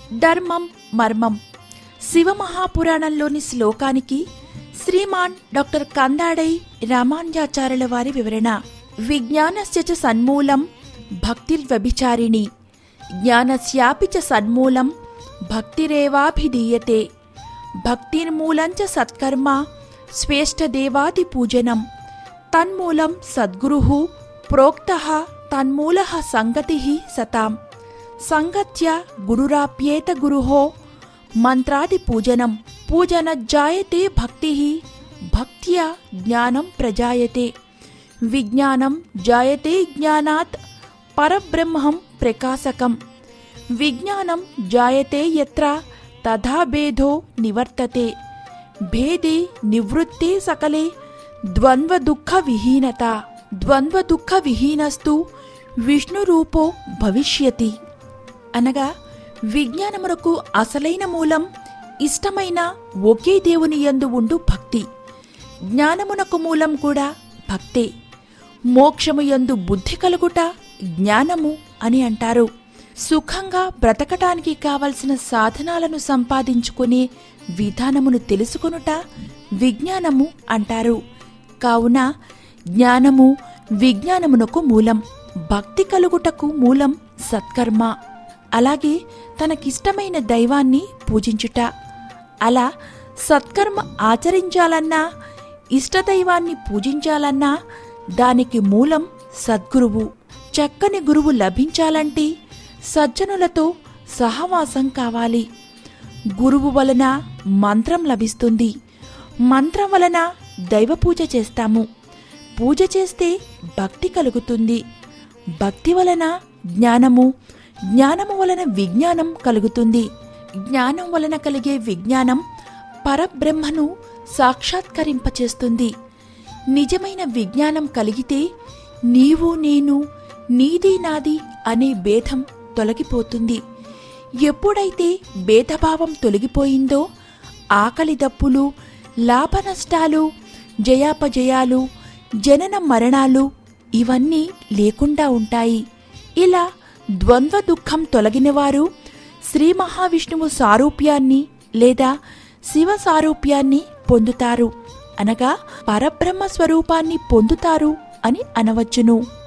ధర్మం మర్మం శివమహాపురాణంలోని శ్లోకానికి శ్రీమాన్ డాక్టర్ కందాడై రామానుజాచార్యుల వారి వివరణ విజ్ఞానస్య చ సన్మూలం భక్తిర్వ్యభిచారిణి జ్ఞానస్యాపి చ సన్మూలం భక్తిరేవాభిధీయతే భక్తిర్మూలంచ సత్కర్మ స్వేష్టదేవాది పూజనం తన్మూలం సద్గురుః ప్రోక్తః తన్మూలః సంగతిః సతాం సంగత్య గురురాప్యేత గురుః మంత్రాది పూజనం పూజనజ్జాయతే భక్తిః భక్త్యా జ్ఞానం ప్రజాయతే విజ్ఞానం జాయతే జ్ఞానాత్ పరబ్రహ్మం ప్రకాశకం విజ్ఞానం జాయతే యత్ర తథా భేదో నివర్తతే భేదే నివృత్తే సకలే ద్వంద్వదుఃఖ విహీనత ద్వంద్వదుఃఖ విహీనస్తు విష్ణురూపో భవిష్యతి అనగా విజ్ఞానమునకు అసలైన మూలం ఇష్టమైన ఒకే దేవుని యందు ఉండు భక్తి జ్ఞానమునకు మూలం కూడా భక్తే మోక్షము యందు బుద్ధి కలుగుట జ్ఞానము అని అంటారు సుఖంగా బ్రతకటానికి కావలసిన సాధనాలను సంపాదించుకునే విధానమును తెలుసుకొనుట విజ్ఞానము అంటారు కావున జ్ఞానము విజ్ఞానమునకు మూలం భక్తి కలుగుటకు మూలం సత్కర్మ అలాగే తనకిష్టమైన దైవాన్ని పూజించుట అలా సత్కర్మ ఆచరించాలన్నా ఇష్టదైవాన్ని పూజించాలన్నా దానికి మూలం సద్గురువు చక్కని గురువు లభించాలంటే సజ్జనులతో సహవాసం కావాలి గురువు వలన మంత్రం లభిస్తుంది మంత్రం వలన దైవ పూజ చేస్తాము పూజ చేస్తే భక్తి కలుగుతుంది భక్తి వలన జ్ఞానము జ్ఞానము వలన విజ్ఞానం కలుగుతుంది జ్ఞానం వలన కలిగే విజ్ఞానం పరబ్రహ్మను సాక్షాత్కరింపచేస్తుంది నిజమైన విజ్ఞానం కలిగితే నీవు నేను నీది నాది అనే భేదం తొలగిపోతుంది ఎప్పుడైతే భేదభావం తొలగిపోయిందో ఆకలి దప్పులు లాభనష్టాలు జయాపజయాలు జనన మరణాలు ఇవన్నీ లేకుండా ఉంటాయి ఇలా ద్వంద్వ దుఃఖం తొలగినవారు శ్రీ మహావిష్ణువు సారూప్యాన్ని లేదా శివ సారూప్యాన్ని పొందుతారు అనగా పరబ్రహ్మ స్వరూపాన్ని పొందుతారు అని అనవచ్చును